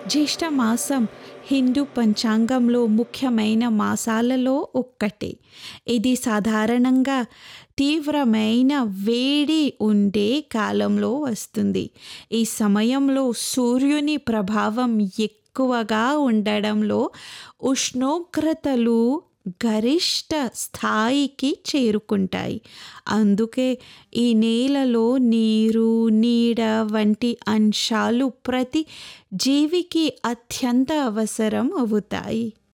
జ్యేష్ఠ మాసం హిందూ పంచాంగంలో ముఖ్యమైన మాసాలలో ఒక్కటి ఇది సాధారణంగా తీవ్రమైన వేడి ఉండే కాలంలో వస్తుంది ఈ సమయంలో సూర్యుని ప్రభావం ఎక్కువగా ఉండడంలో ఉష్ణోగ్రతలు గరిష్ట స్థాయికి చేరుకుంటాయి అందుకే ఈ నేలలో నీరు నీడ వంటి అంశాలు ప్రతి జీవికి అత్యంత అవసరం అవుతాయి